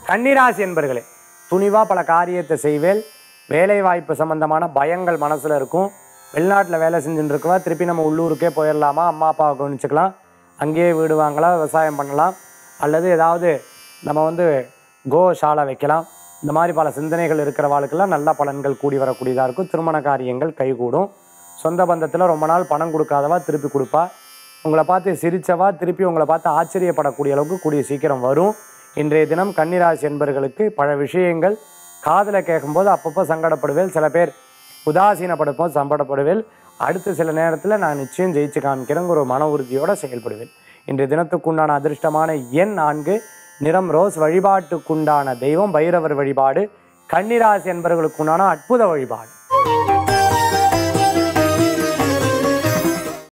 கன்னிராசி என்பர்களே துணிவாக பல காரியத்தை செய்வேல் வேலை வாய்ப்பு சம்பந்தமான பயங்கள் மனசில் இருக்கும் வெளிநாட்டில் வேலை செஞ்சுட்டு இருக்கவா திருப்பி நம்ம உள்ளூருக்கே போயிடலாமா அம்மா அப்பாவை கவனிச்சுக்கலாம் அங்கேயே வீடு வாங்கலாம் விவசாயம் பண்ணலாம் அல்லது ஏதாவது நம்ம வந்து கோசாலை வைக்கலாம் இந்த மாதிரி பல சிந்தனைகள் இருக்கிறவாளுக்கெல்லாம் நல்ல பலன்கள் கூடி வரக்கூடியதாக இருக்கும் திருமண காரியங்கள் கைகூடும் சொந்த பந்தத்தில் ரொம்ப நாள் பணம் கொடுக்காதவா திருப்பி கொடுப்பா உங்களை பார்த்து சிரிச்சவா திருப்பி உங்களை பார்த்து ஆச்சரியப்படக்கூடிய அளவுக்கு கூடிய சீக்கிரம் வரும் இன்றைய தினம் கன்னிராசி என்பர்களுக்கு பல விஷயங்கள் காதில் கேட்கும்போது அப்பப்போ சங்கடப்படுவேன் சில பேர் உதாசீனப்படும்போது சங்கடப்படுவேன் அடுத்த சில நேரத்தில் நான் நிச்சயம் ஜெயிச்சு காமிக்கிறேங்கிற ஒரு மன உறுதியோடு செயல்படுவேன் இன்றைய தினத்துக்குண்டான அதிர்ஷ்டமான எண் நான்கு நிறம் ரோஸ் வழிபாட்டுக்குண்டான தெய்வம் பைரவர் வழிபாடு கன்னிராசி என்பவர்களுக்குண்டான அற்புத வழிபாடு